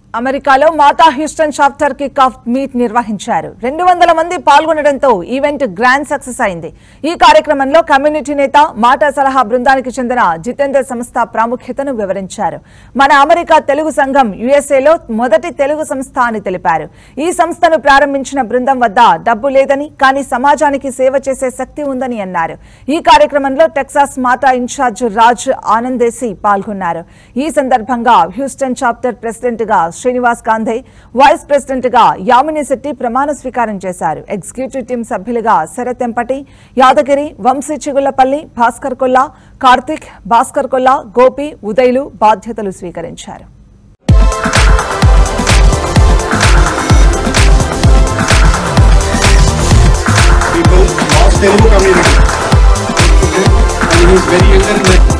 అమెరికాలో MATA Houston chapter kick off meet నిర్వహించారు రెండు వందల మంది పాల్గొనడంతో ఈవెంట్ గ్రాండ్ సక్సెస్ అయింది ఈ కార్యక్రమంలో కమ్యూనిటీ నేత మాటా సలహా బృందానికి చెందిన జితేందర్ సంస్థ ప్రాముఖ్యతను వివరించారు మన అమెరికా తెలుగు సంఘం యుఎస్ఏలో మొదటి తెలుగు సంస్థ అని తెలిపారు ఈ సంస్థను ప్రారంభించిన బృందం వద్ద డబ్బు లేదని కానీ సమాజానికి సేవ చేసే శక్తి ఉందని అన్నారు ఈ కార్యక్రమంలో టెక్సాస్ మాతా ఇన్ఛార్జ్ రాజ్ ఆనందేసి పాల్గొన్నారు ఈ సందర్భంగా హ్యూస్టన్ చాప్టర్ ప్రెసిడెంట్ గా శ్రీనివాస్ గాంధీ వైస్ ప్రెసిడెంట్ గా యామిని శెట్టి ప్రమాణ స్వీకారం చేశారు ఎగ్జిక్యూటివ్ టీం సభ్యులుగా శరత్ ఎంపటి యాదగిరి వంశీ చిగుళ్లపల్లి భాస్కర్ కొల్లా కార్తిక్ భాస్కర్ కొల్లా గోపి ఉదయ్లు బాధ్యతలు స్వీకరించారు people lost Telugu community. Okay? And he is very younger in the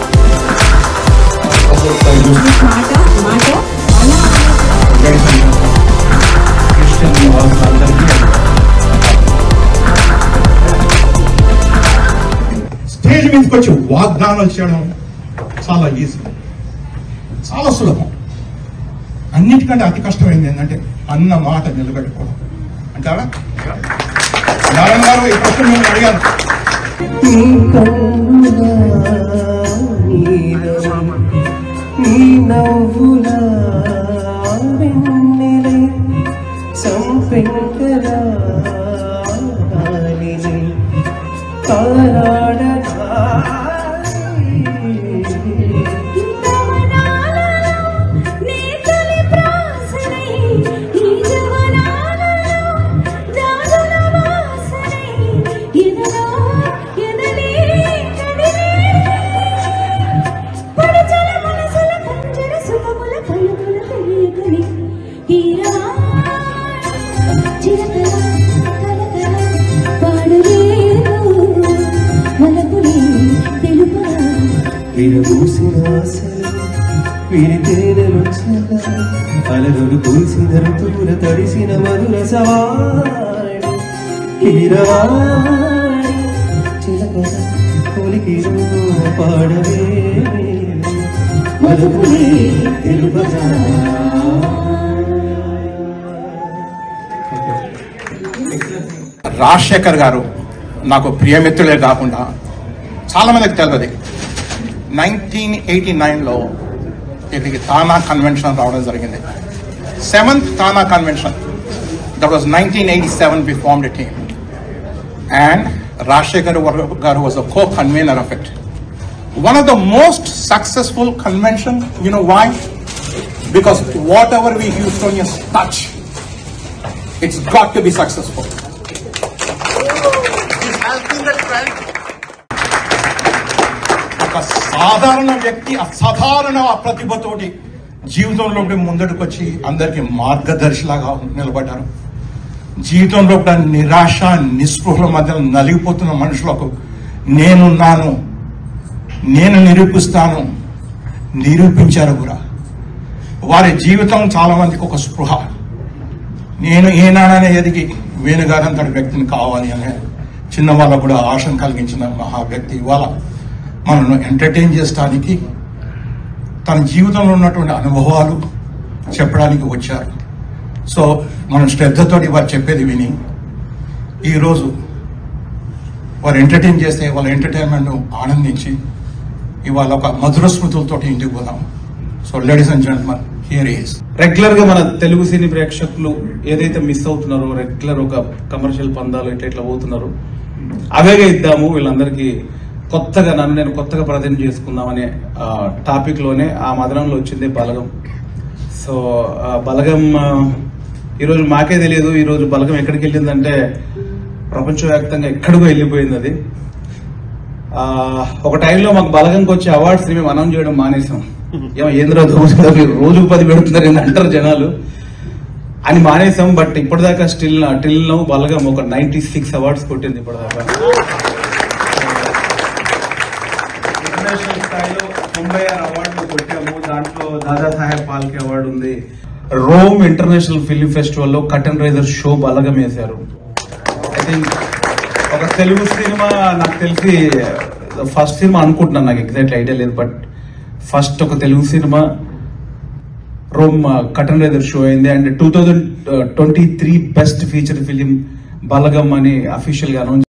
మాట మాట అలా క్రిస్టియన్ వాళ్ళందరికీ స్టేజ్ మీదకి వచ్చి వాగ్దానాలు చేయడం చాలా ఈజీ చాలా సులభం అన్నిటికంటే అతి కష్టమైంది ఏంటంటే అన్న మాట నిలబెట్టుకోవడం అంటారా నారాయణ గారు ఈ ప్రశ్న నేను అడిగాను నీ నవ్వులా వెన్నెలే సంపెంగలా గాలిని తారాడగా తెలుపా విరబూసిన ఆశలు వీరి తేనెలొచ్చగా అలరులు పూసిన ఋతువుల తడిసిన మధుర సవాడు కీరవాణి చిలకల కొలికి పాడవే మధుపుని తెలుపగా రాజశేఖర్ గారు నాకు ప్రియమిత్రులే కాకుండా చాలా మందికి తెలియదు నైన్టీన్ ఎయిటీ నైన్లో ఇక్కడికి తానా కన్వెన్షన్ రావడం జరిగింది seventh TANA convention that was nineteen eighty seven we formed a team and Rajasekhar garu was a co convener of it one of the most successful convention you know why because whatever we houstonians touch it's got to be successful This has been the trend. ఒక సాధారణ వ్యక్తి అసాధారణ ప్రతిభతోటి జీవితంలో ముందడుకు వచ్చి అందరికి మార్గదర్శిలాగా నిలబడ్డారు జీవితంలో కూడా నిరాశ నిస్పృహల మధ్య నలిగిపోతున్న మనుషులకు నేనున్నాను నేను నిరూపిస్తాను నిరూపించారు కూడా వారి జీవితం చాలా మందికి ఒక స్పృహ నేను ఏనాడనే ఎదిగి వేణుగారంతటి వ్యక్తిని కావాలి అనే చిన్న వాళ్ళకు కూడా ఆశను కలిగించిన మహా వ్యక్తి ఇవాళ మనల్ని ఎంటర్టైన్ చేయడానికి తన జీవితంలో ఉన్నటువంటి అనుభవాలు చెప్పడానికి వచ్చారు సో మనం శ్రద్ధతోటి వారు చెప్పేది విని ఈరోజు వారు ఎంటర్టైన్ చేస్తే వాళ్ళ ఎంటర్టైన్మెంట్ ఆనందించి ఇవాళ ఒక మధుర స్మృతులతో ఇంటికి పోదాం so ladies and gentleman here is regular గా మన తెలుగు సినీ ప్రేక్షకులు ఏదైతే మిస్ అవుతున్నారో రెగ్యులర్ ఒక కమర్షియల్ పందాలు ఇట్లా ఇట్లా పోతున్నారు అవేగా ఇద్దాము వీళ్ళందరికీ కొత్తగా నన్ను నేను కొత్తగా ప్రజెంట్ చేసుకుందామనే టాపిక్ లోనే ఆ మదనంలో వచ్చింది బలగం సో ఆ బలగం ఆ, ఈరోజు మాకే తెలియదు ఈరోజు బలగం ఎక్కడికి వెళ్ళిందంటే ప్రపంచవ్యాప్తంగా ఎక్కడికో వెళ్ళిపోయింది అది ఆ, ఒక టైంలో మాకు బలగంకి వచ్చే అవార్డ్స్ మేము అనౌన్స్ చేయడం మానేసాం ఏమో ఏంద్రా దోషుడు మీరు రోజుకు పది పెడుతున్నారు ఏంది అంటారు జనాలు అని మానేసాం బట్ ఇప్పటిదాకా స్టిల్ టిల్ నో బలగం ఒక నైన్టీ సిక్స్ అవార్డ్స్ కొట్టింది ఇప్పటిదాకా ఇంటర్నేషనల్ స్థాయిలో తొంభై ఆరు అవార్డులు కొట్టాము దాంట్లో దాదా సాహెబ్ పాల్కే అవార్డు ఉంది రోమ్ ఇంటర్నేషనల్ ఫిల్మ్ ఫెస్టివల్ లో కటన్ రైజర్ షో బలగం వేశారు ఐ థింక్ ఒక తెలుగు సినిమా నాకు తెలిసి ఫస్ట్ సినిమా అనుకుంటున్నాను నాకు ఎగ్జాక్ట్ ఐడియా లేదు బట్ ఫస్ట్ ఒక తెలుగు సినిమా రోమ్ కటన్ రైదర్ షో అయింది and two thousand twenty three best feature film Balagam అని అఫీషియల్ గా అనౌన్స్